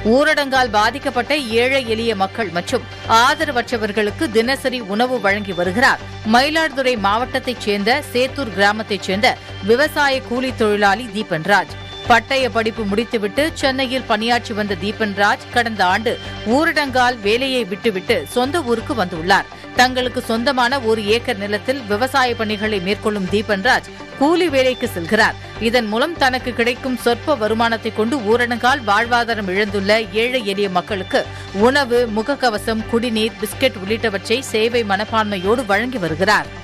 ஊரடங்கால் பாதிக்கப்பட்ட ஏழை எளிய மக்கள் மற்றும் ஆதரவற்றவர்களுக்கு தினசரி உணவு வழங்கி வருகிறார் மயிலாடுதுறை மாவட்டத்தைச் சேர்ந்த சேத்தூர் கிராமத்தைச் சேர்ந்த விவசாய கூலி தொழிலாளி தீபன்ராஜ் பட்டய படிப்பு முடித்துவிட்டு சென்னையில் பணியாற்றி வந்த தீபன்ராஜ் கடந்த ஆண்டு ஊரடங்கால் வேலையை விட்டுவிட்டு சொந்த ஊருக்கு வந்துள்ளார் தங்களுக்கு சொந்தமான ஒரு ஏக்கர் நிலத்தில் விவசாய பணிகளை மேற்கொள்ளும் தீபன்ராஜ் கூலி வேலைக்கு செல்கிறார் இதன் மூலம் தனக்கு கிடைக்கும் சொற்ப வருமானத்தை கொண்டு ஊரடங்கால் வாழ்வாதாரம் இழந்துள்ள ஏழை எளிய மக்களுக்கு உணவு முகக்கவசம் குடிநீர் பிஸ்கெட் உள்ளிட்டவற்றை சேவை மனப்பான்மையோடு வழங்கி வருகிறார்